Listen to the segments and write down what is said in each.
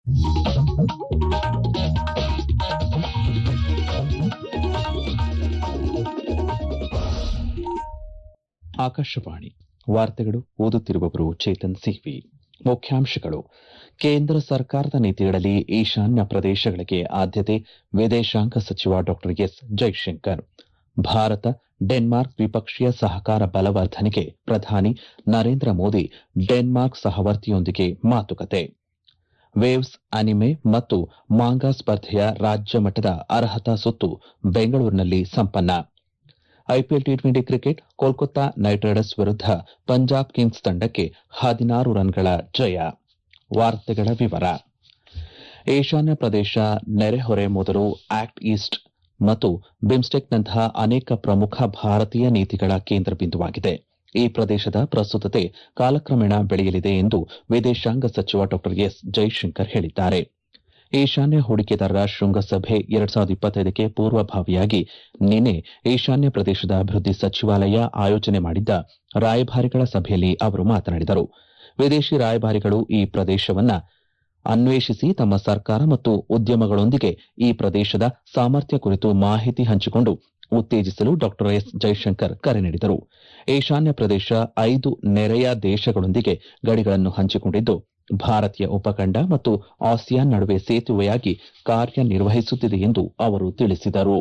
ಆಕಾಶವಾಣಿ ವಾರ್ತೆಗಳು ಓದುತ್ತಿರುವವರು ಚೇತನ್ ಸಿವಿ ಮುಖ್ಯಾಂಶಗಳು ಕೇಂದ್ರ ಸರ್ಕಾರದ ನೀತಿಗಳಲ್ಲಿ ಈಶಾನ್ಯ ಪ್ರದೇಶಗಳಿಗೆ ಆದ್ಯತೆ ವಿದೇಶಾಂಗ ಸಚಿವ ಡಾ ಎಸ್ ಜೈಶಂಕರ್ ಭಾರತ ಡೆನ್ಮಾರ್ಕ್ ದ್ವಿಪಕ್ಷೀಯ ಸಹಕಾರ ಬಲವರ್ಧನೆಗೆ ಪ್ರಧಾನಿ ನರೇಂದ್ರ ಮೋದಿ ಡೆನ್ಮಾರ್ಕ್ ಸಹವರ್ತಿಯೊಂದಿಗೆ ಮಾತುಕತೆ ವೇವ್ಸ್ ಅನಿಮೆ ಮತ್ತು ಮಾಂಗಾ ಸ್ಪರ್ಧೆಯ ರಾಜ್ಯ ಮಟ್ಟದ ಅರ್ಹತಾ ಸುತ್ತು ಬೆಂಗಳೂರಿನಲ್ಲಿ ಸಂಪನ್ನ IPL T twenty cricket Kolkata Knight Riders ವಿರುದ್ಧ ಪಂಜಾಬ್ ಕಿಂಗ್ಸ್ ತಂಡಕ್ಕೆ ಹದಿನಾರು ರನ್ಗಳ ಜಯ ವಾರ್ತೆಗಳ ವಿವರ ಈಶಾನ್ಯ ಪ್ರದೇಶ ನೆರೆಹೊರೆ ಮೊದಲು ಆಕ್ಟ್ ಈಸ್ಟ್ ಮತ್ತು ಬಿಮ್ಸ್ಟೆಕ್ನಂತಹ ಅನೇಕ ಪ್ರಮುಖ ಭಾರತೀಯ ನೀತಿಗಳ ಕೇಂದ್ರ ಬಿಂದುವಾಗಿದೆ ಈ ಪ್ರದೇಶದ ಪ್ರಸ್ತುತತೆ ಕಾಲಕ್ರಮೇಣ ಬೆಳೆಯಲಿದೆ ಎಂದು ವಿದೇಶಾಂಗ ಸಚಿವ ಡಾ ಎಸ್ ಜೈಶಂಕರ್ ಹೇಳಿದ್ದಾರೆ ಈಶಾನ್ಯ ಹೂಡಿಕೆದಾರರ ಶೃಂಗಸಭೆ ಎರಡ್ ಸಾವಿರದ ಇಪ್ಪತ್ತೈದಕ್ಕೆ ಪೂರ್ವಭಾವಿಯಾಗಿ ನಿನ್ನೆ ಈಶಾನ್ಯ ಪ್ರದೇಶದ ಅಭಿವೃದ್ಧಿ ಸಚಿವಾಲಯ ಆಯೋಜನೆ ಮಾಡಿದ್ದ ರಾಯಭಾರಿಗಳ ಸಭೆಯಲ್ಲಿ ಅವರು ಮಾತನಾಡಿದರು ವಿದೇಶಿ ರಾಯಭಾರಿಗಳು ಈ ಪ್ರದೇಶವನ್ನ ಅನ್ವೇಷಿಸಿ ತಮ್ಮ ಸರ್ಕಾರ ಮತ್ತು ಉದ್ಯಮಗಳೊಂದಿಗೆ ಈ ಪ್ರದೇಶದ ಸಾಮರ್ಥ್ಯ ಕುರಿತು ಮಾಹಿತಿ ಹಂಚಿಕೊಂಡು ಉತ್ತೇಜಿಸಲು ಡಾ ಎಸ್ ಜೈಶಂಕರ್ ಕರೆ ನೀಡಿದರು ಈಶಾನ್ಯ ಪ್ರದೇಶ ಐದು ನೆರೆಯ ದೇಶಗಳೊಂದಿಗೆ ಗಡಿಗಳನ್ನು ಹಂಚಿಕೊಂಡಿದ್ದು ಭಾರತೀಯ ಉಪಖಂಡ ಮತ್ತು ಆಸಿಯಾನ್ ನಡುವೆ ಸೇತುವೆಯಾಗಿ ಕಾರ್ಯನಿರ್ವಹಿಸುತ್ತಿದೆ ಎಂದು ಅವರು ತಿಳಿಸಿದರು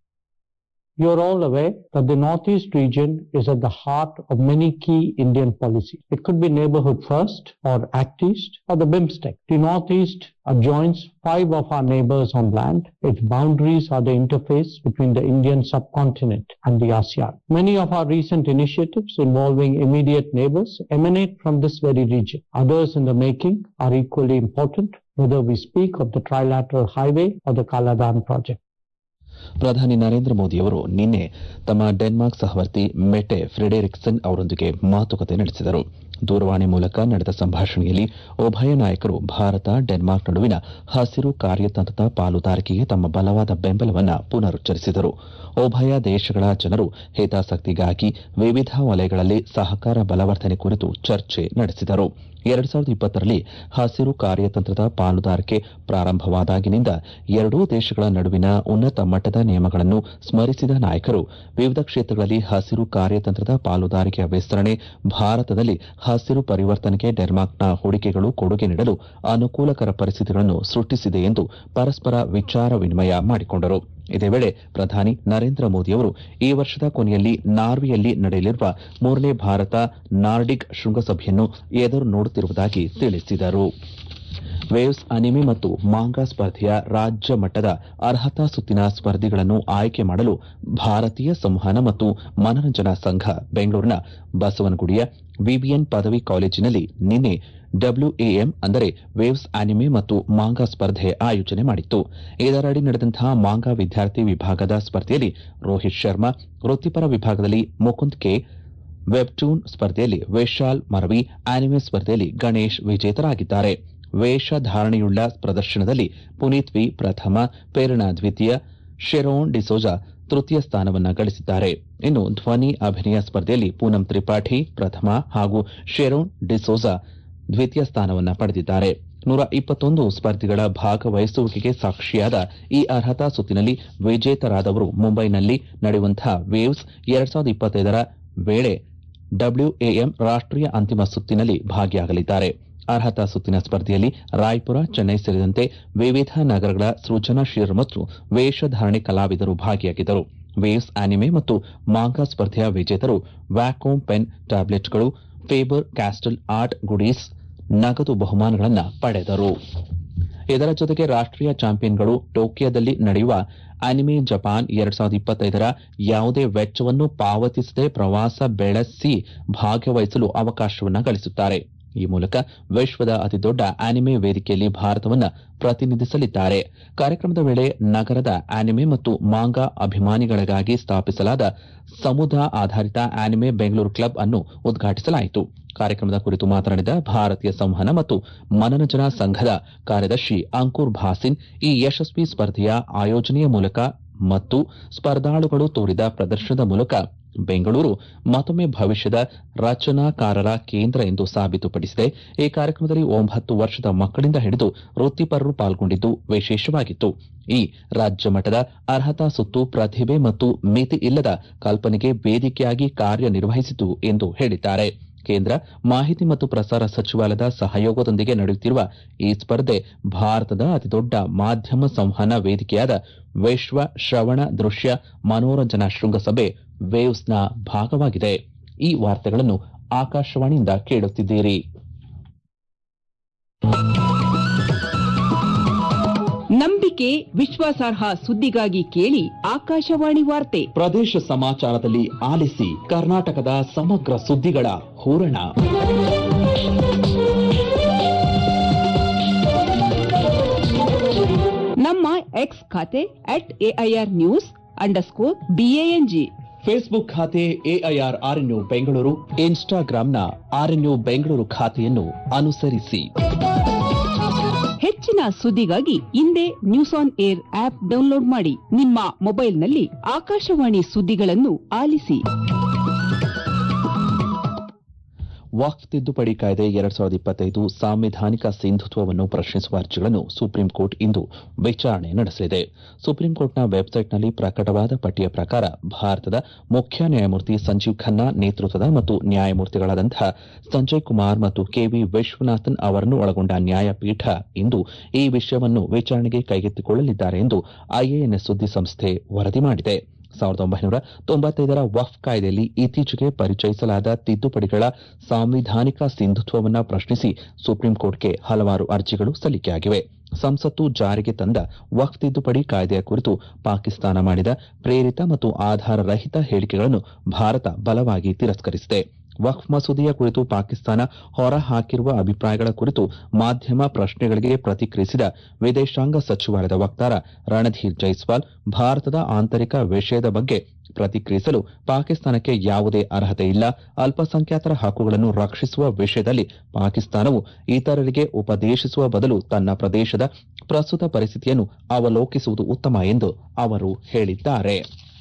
You are all aware that the Northeast region is at the heart of many key Indian policies. It could be neighborhood first or Act East or the BIMSTEC. The Northeast adjoins five of our neighbors on land. Its boundaries are the interface between the Indian subcontinent and the ASEAN. Many of our recent initiatives involving immediate neighbors emanate from this very region. Others in the making are equally important, whether we speak of the Trilateral Highway or the Kaladan project. ಪ್ರಧಾನಿ ನರೇಂದ್ರ ಮೋದಿಯವರು ನಿನ್ನೆ ತಮ್ಮ Denmark ಸಹವರ್ತಿ ಮೆಟೆ ಫ್ರೆಡೆರಿಕ್ಸನ್ ಅವರೊಂದಿಗೆ ಮಾತುಕತೆ ನಡೆಸಿದರು ದೂರವಾಣಿ ಮೂಲಕ ನಡೆದ ಸಂಭಾಷಣೆಯಲ್ಲಿ ಉಭಯ ನಾಯಕರು ಭಾರತ ಡೆನ್ಮಾರ್ಕ್ ನಡುವಿನ ಹಸಿರು ಕಾರ್ಯತಂತ್ರದ ಪಾಲುದಾರಿಕೆಗೆ ತಮ್ಮ ಬಲವಾದ ಬೆಂಬಲವನ್ನು ಪುನರುಚ್ಚರಿಸಿದರು ಉಭಯ ದೇಶಗಳ ಜನರು ಹಿತಾಸಕ್ತಿಗಾಗಿ ವಿವಿಧ ವಲಯಗಳಲ್ಲಿ ಸಹಕಾರ ಬಲವರ್ಧನೆ ಕುರಿತು ಚರ್ಚೆ ನಡೆಸಿದರು ಎರಡ್ ಸಾವಿರದ ಇಪ್ಪತ್ತರಲ್ಲಿ ಹಸಿರು ಕಾರ್ಯತಂತ್ರದ ಪಾಲುದಾರಿಕೆ ಪ್ರಾರಂಭವಾದಾಗಿನಿಂದ ಎರಡೂ ದೇಶಗಳ ನಡುವಿನ ಉನ್ನತ ಮಟ್ಟದ ನಿಯಮಗಳನ್ನು ಸ್ಮರಿಸಿದ ನಾಯಕರು ವಿವಿಧ ಕ್ಷೇತ್ರಗಳಲ್ಲಿ ಹಸಿರು ಕಾರ್ಯತಂತ್ರದ ಪಾಲುದಾರಿಕೆಯ ವಿಸ್ತರಣೆ ಭಾರತದಲ್ಲಿ ಹಸಿರು ಪರಿವರ್ತನೆಗೆ ಡೆನ್ಮಾರ್ಕ್ನ ಹೂಡಿಕೆಗಳು ಕೊಡುಗೆ ನೀಡಲು ಅನುಕೂಲಕರ ಪರಿಸ್ಥಿತಿಗಳನ್ನು ಸೃಷ್ಟಿಸಿದೆ ಎಂದು ಪರಸ್ಪರ ವಿಚಾರ ವಿನಿಮಯ ಮಾಡಿಕೊಂಡರು ಇದೇ ವೇಳೆ ಪ್ರಧಾನಿ ನರೇಂದ್ರ ಮೋದಿಯವರು ಈ ವರ್ಷದ ಕೊನೆಯಲ್ಲಿ ನಾರ್ವೆಯಲ್ಲಿ ನಡೆಯಲಿರುವ ಮೂರನೇ ಭಾರತ ನಾರ್ಡಿಕ್ ಶೃಂಗಸಭೆಯನ್ನು ಎದುರು ನೋಡುತ್ತಿರುವುದಾಗಿ ತಿಳಿಸಿದರು ವೇವ್ಸ್ ಅನಿಮೆ ಮತ್ತು ಮಾಂಗಾ ಸ್ಪರ್ಧೆಯ ರಾಜ್ಯ ಮಟ್ಟದ ಅರ್ಹತಾ ಸುತ್ತಿನ ಸ್ಪರ್ಧಿಗಳನ್ನು ಆಯ್ಕೆ ಮಾಡಲು ಭಾರತೀಯ ಸಂವಹನ ಮತ್ತು ಮನರಂಜನಾ ಸಂಘ ಬೆಂಗಳೂರಿನ ಬಸವನಗುಡಿಯ ವಿಬಿಎನ್ ಪದವಿ ಕಾಲೇಜಿನಲ್ಲಿ ನಿನ್ನೆ ಡಬ್ಲ್ಯೂಎಎಂ ಅಂದರೆ ವೇವ್ಸ್ ಅನಿಮೆ ಮತ್ತು ಮಾಂಗಾ ಸ್ಪರ್ಧೆ ಆಯೋಜನೆ ಮಾಡಿತ್ತು ಇದರಡಿ ನಡೆದಂತಹ ಮಾಂಗಾ ವಿದ್ಯಾರ್ಥಿ ವಿಭಾಗದ ಸ್ಪರ್ಧೆಯಲ್ಲಿ ರೋಹಿತ್ ಶರ್ಮಾ ವೃತ್ತಿಪರ ವಿಭಾಗದಲ್ಲಿ ಮುಕುಂದ್ ಕೆ ವೆಬ್ಟೂನ್ ಸ್ಪರ್ಧೆಯಲ್ಲಿ ವಿಶಾಲ್ ಮರವಿ ಅನಿಮೆ ಸ್ಪರ್ಧೆಯಲ್ಲಿ ಗಣೇಶ್ ವಿಜೇತರಾಗಿದ್ದಾರೆ ವೇಷಧಾರಣೆಯುಳ್ಳ ಪ್ರದರ್ಶನದಲ್ಲಿ ಪುನೀತ್ ವಿ ಪ್ರಥಮ ಪ್ರೇರಣಾ ದ್ವಿತೀಯ ಶೆರೋನ್ ಡಿಸೋಜಾ ತೃತೀಯ ಸ್ಥಾನವನ್ನು ಗಳಿಸಿದ್ದಾರೆ ಇನ್ನು ಧ್ವನಿ ಅಭಿನಯ ಸ್ಪರ್ಧೆಯಲ್ಲಿ ಪೂನಂ ತ್ರಿಪಾಠಿ ಪ್ರಥಮ ಹಾಗೂ ಶೆರೋನ್ ಡಿಸೋಜಾ ದ್ವಿತೀಯ ಸ್ಥಾನವನ್ನು ಪಡೆದಿದ್ದಾರೆ ನೂರ ಇಪ್ಪತ್ತೊಂದು ಸ್ಪರ್ಧಿಗಳ ಭಾಗವಹಿಸುವಿಕೆಗೆ ಸಾಕ್ಷಿಯಾದ ಈ ಅರ್ಹತಾ ಸುತ್ತಿನಲ್ಲಿ ವಿಜೇತರಾದವರು ಮುಂಬೈನಲ್ಲಿ ನಡೆಯುವಂತಹ ವೇವ್ಸ್ ಎರಡ್ ಸಾವಿರದ ಇಪ್ಪತ್ತೈದರ ವೇಳೆ ಡಬ್ಲ್ಯೂಎಎಂ ರಾಷ್ಟೀಯ ಅಂತಿಮ ಸುತ್ತಿನಲ್ಲಿ ಭಾಗಿಯಾಗಲಿದ್ದಾರೆ ಅರ್ಹತಾ ಸುತ್ತಿನ ಸ್ಪರ್ಧೆಯಲ್ಲಿ ರಾಯ್ಪುರ ಚೆನ್ನೈ ಸೇರಿದಂತೆ ವಿವಿಧ ನಗರಗಳ ಸೃಜನಶೀಲ ಮತ್ತು ವೇಷಧಾರಣೆ ಕಲಾವಿದರು ಭಾಗಿಯಾಗಿದ್ದರು ವೇವ್ಸ್ ಅನಿಮೆ ಮತ್ತು ಮಾಂಗಾ ಸ್ಪರ್ಧೆಯ ವಿಜೇತರು ವ್ಯಾಕೋಮ್ ಪೆನ್ ಟ್ಯಾಬ್ಲೆಟ್ಗಳು ಫೇಬರ್ ಕ್ಯಾಸ್ಟಲ್ ಆರ್ಟ್ ಗುಡೀಸ್ ನಗದು ಬಹುಮಾನಗಳನ್ನು ಪಡೆದರು ಇದರ ಜೊತೆಗೆ ರಾಷ್ಟೀಯ ಚಾಂಪಿಯನ್ಗಳು ಟೋಕಿಯೋದಲ್ಲಿ ನಡೆಯುವ ಅನಿಮೆ ಜಪಾನ್ ಎರಡ್ ಸಾವಿರದ ಇಪ್ಪತ್ತೈದರ ಯಾವುದೇ ವೆಚ್ಚವನ್ನು ಪಾವತಿಸದೆ ಪ್ರವಾಸ ಬೆಳೆಸಿ ಭಾಗವಹಿಸಲು ಅವಕಾಶವನ್ನು ಗಳಿಸುತ್ತಾರೆ ಈ ಮೂಲಕ ವಿಶ್ವದ ಅತಿದೊಡ್ಡ ಆನಿಮೆ ವೇದಿಕೆಯಲ್ಲಿ ಭಾರತವನ್ನು ಪ್ರತಿನಿಧಿಸಲಿದ್ದಾರೆ ಕಾರ್ಯಕ್ರಮದ ವೇಳೆ ನಗರದ ಆನಿಮೆ ಮತ್ತು ಮಾಂಗಾ ಅಭಿಮಾನಿಗಳಿಗಾಗಿ ಸ್ಥಾಪಿಸಲಾದ ಸಮುದಾಯ ಆಧಾರಿತ ಆನಿಮೆ ಬೆಂಗಳೂರು ಕ್ಲಬ್ ಅನ್ನು ಉದ್ಘಾಟಿಸಲಾಯಿತು ಕಾರ್ಯಕ್ರಮದ ಕುರಿತು ಮಾತನಾಡಿದ ಭಾರತೀಯ ಸಂವಹನ ಮತ್ತು ಮನರಂಜನಾ ಸಂಘದ ಕಾರ್ಯದರ್ಶಿ ಅಂಕುರ್ ಭಾಸಿನ್ ಈ ಯಶಸ್ವಿ ಸ್ಪರ್ಧೆಯ ಆಯೋಜನೆಯ ಮೂಲಕ ಮತ್ತು ಸ್ಪರ್ಧಾಳುಗಳು ತೋರಿದ ಪ್ರದರ್ಶನದ ಮೂಲಕ ಬೆಂಗಳೂರು ಮತ್ತೊಮ್ಮೆ ಭವಿಷ್ಯದ ರಚನಾಕಾರರ ಕೇಂದ್ರ ಎಂದು ಸಾಬೀತುಪಡಿಸಿದೆ ಈ ಕಾರ್ಯಕ್ರಮದಲ್ಲಿ ಒಂಬತ್ತು ವರ್ಷದ ಮಕ್ಕಳಿಂದ ಹಿಡಿದು ವೃತ್ತಿಪರರು ಪಾಲ್ಗೊಂಡಿದ್ದು ವಿಶೇಷವಾಗಿತ್ತು ಈ ರಾಜ್ಯ ಮಟ್ಟದ ಅರ್ಹತಾ ಸುತ್ತು ಪ್ರತಿಭೆ ಮತ್ತು ಮಿತಿ ಇಲ್ಲದ ಕಲ್ಪನೆಗೆ ವೇದಿಕೆಯಾಗಿ ಕಾರ್ಯನಿರ್ವಹಿಸಿತು ಎಂದು ಹೇಳಿದ್ದಾರೆ ಕೇಂದ್ರ ಮಾಹಿತಿ ಮತ್ತು ಪ್ರಸಾರ ಸಚಿವಾಲಯದ ಸಹಯೋಗದೊಂದಿಗೆ ನಡೆಯುತ್ತಿರುವ ಈ ಸ್ಪರ್ಧೆ ಭಾರತದ ಅತಿದೊಡ್ಡ ಮಾಧ್ಯಮ ಸಂವಹನ ವೇದಿಕೆಯಾದ ವಿಶ್ವ ಶ್ರವಣ ದೃಶ್ಯ ಮನೋರಂಜನಾ ಶೃಂಗಸಭೆ ವೇವ್ಸ್ನ ಭಾಗವಾಗಿದೆ ಈ ವಾರ್ತೆಗಳನ್ನು ಆಕಾಶವಾಣಿಯಿಂದ ಕೇಳುತ್ತಿದ್ದೀರಿ ನಂಬಿಕೆ ವಿಶ್ವಾಸಾರ್ಹ ಸುದ್ದಿಗಾಗಿ ಕೇಳಿ ಆಕಾಶವಾಣಿ ವಾರ್ತೆ ಪ್ರದೇಶ ಸಮಾಚಾರದಲ್ಲಿ ಆಲಿಸಿ ಕರ್ನಾಟಕದ ಸಮಗ್ರ ಸುದ್ದಿಗಳ ಹೂರಣ ನಮ್ಮ ಎಕ್ಸ್ ಖಾತೆ at AIR news underscore BANG Facebook ಖಾತೆ ಎಐಆರ್ ಆರ್ಎನ್ಯು ಬೆಂಗಳೂರು ಇನ್ಸ್ಟಾಗ್ರಾಂನ ಆರ್ಎನ್ಯು ಬೆಂಗಳೂರು ಖಾತೆಯನ್ನು ಅನುಸರಿಸಿ ಹೆಚ್ಚಿನ ಸುದ್ದಿಗಾಗಿ ಹಿಂದೆ News On AIR app download ಮಾಡಿ ನಿಮ್ಮ ಮೊಬೈಲ್ನಲ್ಲಿ ಆಕಾಶವಾಣಿ ಸುದ್ದಿಗಳನ್ನು ಆಲಿಸಿ ವಕ್ಫ್ ತಿದ್ದುಪಡಿ ಕಾಯ್ದೆ ಎರಡ್ ಸಾವಿರದ ಇಪ್ಪತ್ತೈದು ಸಾಂವಿಧಾನಿಕ ಸಿಂಧುತ್ವವನ್ನು ಪ್ರಶ್ನಿಸುವ ಅರ್ಜಿಗಳನ್ನು ಸುಪ್ರೀಂ ಕೋರ್ಟ್ ಇಂದು ವಿಚಾರಣೆ ನಡೆಸಲಿದೆ ಸುಪ್ರೀಂ ಕೋರ್ಟ್ನ ವೆಬ್ಸೈಟ್ನಲ್ಲಿ ಪ್ರಕಟವಾದ ಪಟ್ಟಿಯ ಪ್ರಕಾರ ಭಾರತದ ಮುಖ್ಯ ನ್ಯಾಯಮೂರ್ತಿ ಸಂಜೀವ್ ಖನ್ನಾ ನೇತೃತ್ವದ ಮತ್ತು ನ್ಯಾಯಮೂರ್ತಿಗಳಾದಂತಹ ಸಂಜಯ್ ಕುಮಾರ್ ಮತ್ತು ಕೆವಿ ವಿಶ್ವನಾಥನ್ ಅವರನ್ನು ಒಳಗೊಂಡ ನ್ಯಾಯಪೀಠ ಇಂದು ಈ ವಿಷಯವನ್ನು ವಿಚಾರಣೆಗೆ ಕೈಗೆತ್ತಿಕೊಳ್ಳಲಿದ್ದಾರೆ ಎಂದು ಐಎಎನ್ಎಸ್ ಸುದ್ದಿ ಸಂಸ್ಥೆ ವರದಿ ಮಾಡಿದೆ ಸಾವಿರದ ಒಂಬೈನೂರ ತೊಂಬತ್ತೈದರ ವಫ್ ಕಾಯ್ದೆಯಲ್ಲಿ ಇತ್ತೀಚೆಗೆ ಪರಿಚಯಿಸಲಾದ ತಿದ್ದುಪಡಿಗಳ ಸಾಂವಿಧಾನಿಕ ಸಿಂಧುತ್ವವನ್ನು ಪ್ರಶ್ನಿಸಿ ಸುಪ್ರೀಂ ಕೋರ್ಟ್ಗೆ ಹಲವಾರು ಅರ್ಜಿಗಳು ಸಲ್ಲಿಕೆಯಾಗಿವೆ ಸಂಸತ್ತು ಜಾರಿಗೆ ತಂದ ವಕ್ಫ್ ತಿದ್ದುಪಡಿ ಕಾಯ್ದೆಯ ಕುರಿತು ಪಾಕಿಸ್ತಾನ ಮಾಡಿದ ಪ್ರೇರಿತ ಮತ್ತು ಆಧಾರರಹಿತ ಹೇಳಿಕೆಗಳನ್ನು ಭಾರತ ಬಲವಾಗಿ ತಿರಸ್ಕರಿಸಿದೆ ವಕ್ಫ್ ಮಸೂದೆಯ ಕುರಿತು ಪಾಕಿಸ್ತಾನ ಹೊರ ಹಾಕಿರುವ ಅಭಿಪ್ರಾಯಗಳ ಕುರಿತು ಮಾಧ್ಯಮ ಪ್ರಶ್ನೆಗಳಿಗೆ ಪ್ರತಿಕ್ರಿಯಿಸಿದ ವಿದೇಶಾಂಗ ಸಚಿವಾಲಯದ ವಕ್ತಾರ ರಣಧೀರ್ ಜೈಸ್ವಾಲ್ ಭಾರತದ ಆಂತರಿಕ ವಿಷಯದ ಬಗ್ಗೆ ಪ್ರತಿಕ್ರಿಯಿಸಲು ಪಾಕಿಸ್ತಾನಕ್ಕೆ ಯಾವುದೇ ಅರ್ಹತೆ ಇಲ್ಲ ಅಲ್ಪಸಂಖ್ಯಾತರ ಹಕ್ಕುಗಳನ್ನು ರಕ್ಷಿಸುವ ವಿಷಯದಲ್ಲಿ ಪಾಕಿಸ್ತಾನವು ಇತರರಿಗೆ ಉಪದೇಶಿಸುವ ಬದಲು ತನ್ನ ಪ್ರದೇಶದ ಪ್ರಸ್ತುತ ಪರಿಸ್ಥಿತಿಯನ್ನು ಅವಲೋಕಿಸುವುದು ಉತ್ತಮ ಎಂದು ಅವರು ಹೇಳಿದ್ದಾರೆ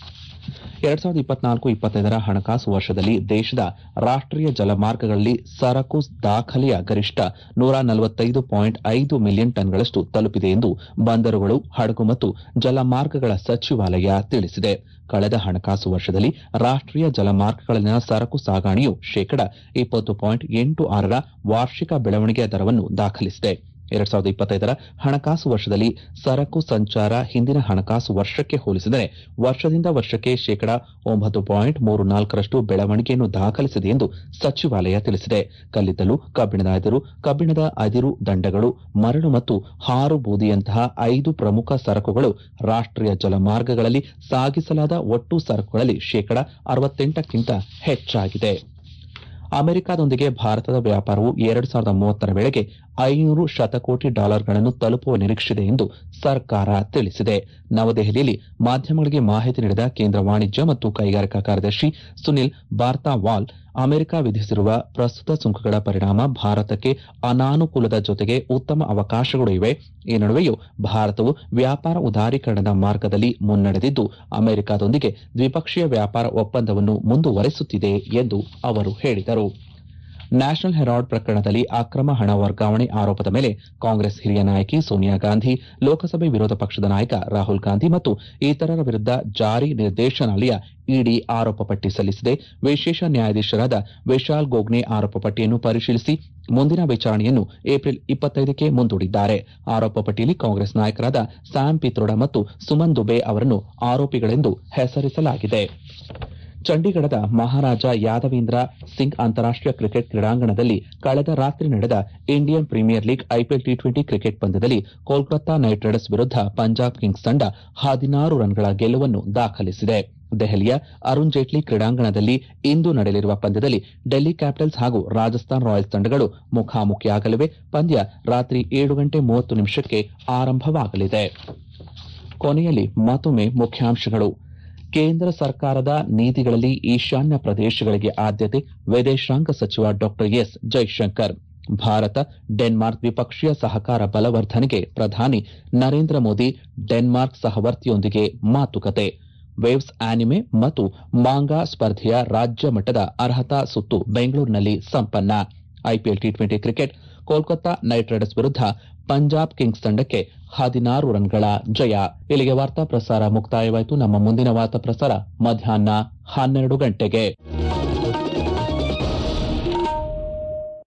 ಎರಡ್ ಸಾವಿರದ ಇಪ್ಪತ್ನಾಲ್ಕು ಇಪ್ಪತ್ತೈದರ ಹಣಕಾಸು ವರ್ಷದಲ್ಲಿ ದೇಶದ ರಾಷ್ಟೀಯ ಜಲಮಾರ್ಗಗಳಲ್ಲಿ ಸರಕು ದಾಖಲೆಯ ಗರಿಷ್ಠ ನೂರ ನಲವತ್ತೈದು ಪಾಯಿಂಟ್ ಐದು ಮಿಲಿಯನ್ ಟನ್ಗಳಷ್ಟು ತಲುಪಿದೆ ಎಂದು ಬಂದರುಗಳು ಹಡಗು ಮತ್ತು ಜಲಮಾರ್ಗಗಳ ಸಚಿವಾಲಯ ತಿಳಿಸಿದೆ ಕಳೆದ ಹಣಕಾಸು ವರ್ಷದಲ್ಲಿ ರಾಷ್ಟೀಯ ಜಲಮಾರ್ಗಗಳಲ್ಲಿನ ಸರಕು ಸಾಗಣೆಯು ಶೇಕಡ ಇಪ್ಪತ್ತು ಪಾಯಿಂಟ್ ಎಂಟು ಆರರ ವಾರ್ಷಿಕ ಬೆಳವಣಿಗೆಯ ದರವನ್ನು ದಾಖಲಿಸಿದೆ ಎರಡ್ ಸಾವಿರದ ಇಪ್ಪತ್ತೈದರ ಹಣಕಾಸು ವರ್ಷದಲ್ಲಿ ಸರಕು ಸಂಚಾರ ಹಿಂದಿನ ಹಣಕಾಸು ವರ್ಷಕ್ಕೆ ಹೋಲಿಸಿದರೆ ವರ್ಷದಿಂದ ವರ್ಷಕ್ಕೆ ಶೇಕಡ ಒಂಬತ್ತು ಪಾಯಿಂಟ್ ಮೂರು ನಾಲ್ಕರಷ್ಟು ಬೆಳವಣಿಗೆಯನ್ನು ದಾಖಲಿಸಿದೆ ಎಂದು ಸಚಿವಾಲಯ ತಿಳಿಸಿದೆ ಕಲ್ಲಿದ್ದಲು ಕಬ್ಬಿಣದ ಅದಿರು ಕಬ್ಬಿಣದ ಅದಿರು ದಂಡಗಳು ಮರಳು ಮತ್ತು ಹಾರು ಬೂದಿಯಂತಹ ಐದು ಪ್ರಮುಖ ಸರಕುಗಳು ರಾಷ್ಟೀಯ ಜಲಮಾರ್ಗಗಳಲ್ಲಿ ಸಾಗಿಸಲಾದ ಒಟ್ಟು ಸರಕುಗಳಲ್ಲಿ ಶೇಕಡ ಅರವತ್ತೆಂಟಕ್ಕಿಂತ ಹೆಚ್ಚಾಗಿದೆ ಅಮೆರಿಕದೊಂದಿಗೆ ಭಾರತದ ವ್ಯಾಪಾರವು ಎರಡು ಸಾವಿರದ ಮೂವತ್ತರ ವೇಳೆಗೆ ಐನೂರು ಶತಕೋಟಿ ಡಾಲರ್ಗಳನ್ನು ತಲುಪುವ ನಿರೀಕ್ಷೆಯಿದೆ ಎಂದು ಸರ್ಕಾರ ತಿಳಿಸಿದೆ ನವದೆಹಲಿಯಲ್ಲಿ ಮಾಧ್ಯಮಗಳಿಗೆ ಮಾಹಿತಿ ನೀಡಿದ ಕೇಂದ್ರ ವಾಣಿಜ್ಯ ಮತ್ತು ಕೈಗಾರಿಕಾ ಕಾರ್ಯದರ್ಶಿ ಸುನಿಲ್ ಬಾರ್ತಾವಾಲ್ ಅಮೆರಿಕ ವಿಧಿಸಿರುವ ಪ್ರಸ್ತುತ ಸುಂಕಗಳ ಪರಿಣಾಮ ಭಾರತಕ್ಕೆ ಅನಾನುಕೂಲದ ಜೊತೆಗೆ ಉತ್ತಮ ಅವಕಾಶಗಳು ಇವೆ ಈ ನಡುವೆಯೂ ಭಾರತವು ವ್ಯಾಪಾರ ಉದಾರೀಕರಣದ ಮಾರ್ಗದಲ್ಲಿ ಮುನ್ನಡೆದಿದ್ದು ಅಮೆರಿಕದೊಂದಿಗೆ ದ್ವಿಪಕ್ಷೀಯ ವ್ಯಾಪಾರ ಒಪ್ಪಂದವನ್ನು ಮುಂದುವರೆಸುತ್ತಿದೆ ಎಂದು ಅವರು ಹೇಳಿದರು ನ್ಯಾಷನಲ್ ಹೆರಾಲ್ಡ್ ಪ್ರಕರಣದಲ್ಲಿ ಅಕ್ರಮ ಹಣ ವರ್ಗಾವಣೆ ಆರೋಪದ ಮೇಲೆ ಕಾಂಗ್ರೆಸ್ ಹಿರಿಯ ನಾಯಕಿ ಸೋನಿಯಾ ಗಾಂಧಿ ಲೋಕಸಭೆ ವಿರೋಧ ಪಕ್ಷದ ನಾಯಕ ರಾಹುಲ್ ಗಾಂಧಿ ಮತ್ತು ಇತರರ ವಿರುದ್ಧ ಜಾರಿ ನಿರ್ದೇಶನಾಲಯ ಇಡಿ ಆರೋಪ ಪಟ್ಟಿ ಸಲ್ಲಿಸಿದೆ ವಿಶೇಷ ನ್ಯಾಯಾಧೀಶರಾದ ವಿಶಾಲ್ ಗೋಗ್ನೆ ಆರೋಪ ಪಟ್ಟಿಯನ್ನು ಪರಿಶೀಲಿಸಿ ಮುಂದಿನ ವಿಚಾರಣೆಯನ್ನು ಏಪ್ರಿಲ್ ಇಪ್ಪತ್ತೈದಕ್ಕೆ ಮುಂದೂಡಿದ್ದಾರೆ ಆರೋಪ ಪಟ್ಟಿಯಲ್ಲಿ ಕಾಂಗ್ರೆಸ್ ನಾಯಕರಾದ ಸ್ಯಾಮ್ ಪಿತ್ರೋಡ ಮತ್ತು ಸುಮನ್ ದುಬೆ ಅವರನ್ನು ಆರೋಪಿಗಳೆಂದು ಹೆಸರಿಸಲಾಗಿದೆ ಚಂಡೀಗಢದ ಮಹಾರಾಜ ಯಾದವೀಂದ್ರ ಸಿಂಗ್ ಅಂತಾರಾಷ್ಟೀಯ ಕ್ರಿಕೆಟ್ ಕ್ರೀಡಾಂಗಣದಲ್ಲಿ ಕಳೆದ ರಾತ್ರಿ ನಡೆದ Indian Premier League IPL T twenty cricket ಪಂದ್ಯದಲ್ಲಿ ಕೋಲ್ಕತ್ತಾ ನೈಟ್ ರೈಡರ್ಸ್ ವಿರುದ್ಧ ಪಂಜಾಬ್ ಕಿಂಗ್ಸ್ ತಂಡ ಹದಿನಾರು ರನ್ಗಳ ಗೆಲುವನ್ನು ದಾಖಲಿಸಿದೆ ದೆಹಲಿಯ ಅರುಣ್ ಜೇಟ್ಲಿ ಕ್ರೀಡಾಂಗಣದಲ್ಲಿ ಇಂದು ನಡೆಯಲಿರುವ ಪಂದ್ಯದಲ್ಲಿ ಡೆಲ್ಲಿ ಕ್ಯಾಪಿಟಲ್ಸ್ ಹಾಗೂ ರಾಜಸ್ಥಾನ್ ರಾಯಲ್ಸ್ ತಂಡಗಳು ಮುಖಾಮುಖಿಯಾಗಲಿವೆ ಪಂದ್ಯ ರಾತ್ರಿ ಏಳು ಗಂಟೆ ಮೂವತ್ತು ನಿಮಿಷಕ್ಕೆ ಆರಂಭವಾಗಲಿದೆ ಕೊನೆಯಲ್ಲಿ ಮತ್ತೊಮ್ಮೆ ಮುಖ್ಯಾಂಶಗಳು ಕೇಂದ್ರ ಸರ್ಕಾರದ ನೀತಿಗಳಲ್ಲಿ ಈಶಾನ್ಯ ಪ್ರದೇಶಗಳಿಗೆ ಆದ್ಯತೆ ವಿದೇಶಾಂಗ ಸಚಿವ ಡಾ ಎಸ್ ಜೈಶಂಕರ್ ಭಾರತ ಡೆನ್ಮಾರ್ಕ್ ದ್ವಿಪಕ್ಷೀಯ ಸಹಕಾರ ಬಲವರ್ಧನೆಗೆ ಪ್ರಧಾನಿ ನರೇಂದ್ರ ಮೋದಿ ಡೆನ್ಮಾರ್ಕ್ ಸಹವರ್ತಿಯೊಂದಿಗೆ ಮಾತುಕತೆ ವೇವ್ಸ್ ಆನಿಮೆ ಮತ್ತು ಮಾಂಗಾ ಸ್ಪರ್ಧೆಯ ರಾಜ್ಯ ಮಟ್ಟದ ಅರ್ಹತಾ ಸುತ್ತು ಬೆಂಗಳೂರಿನಲ್ಲಿ ಸಂಪನ್ನ IPL T twenty cricket Kolkata Knight Riders ವಿರುದ್ಧ ಪಂಜಾಬ್ ಕಿಂಗ್ಸ್ ತಂಡಕ್ಕೆ ಹದಿನಾರು ರನ್ಗಳ ಜಯ ಇಲ್ಲಿಗೆ ವಾರ್ತಾ ಪ್ರಸಾರ ಮುಕ್ತಾಯವಾಯಿತು ನಮ್ಮ ಮುಂದಿನ ವಾರ್ತಾ ಪ್ರಸಾರ ಮಧ್ಯಾಹ್ನ ಹನ್ನೆರಡು ಗಂಟೆಗೆ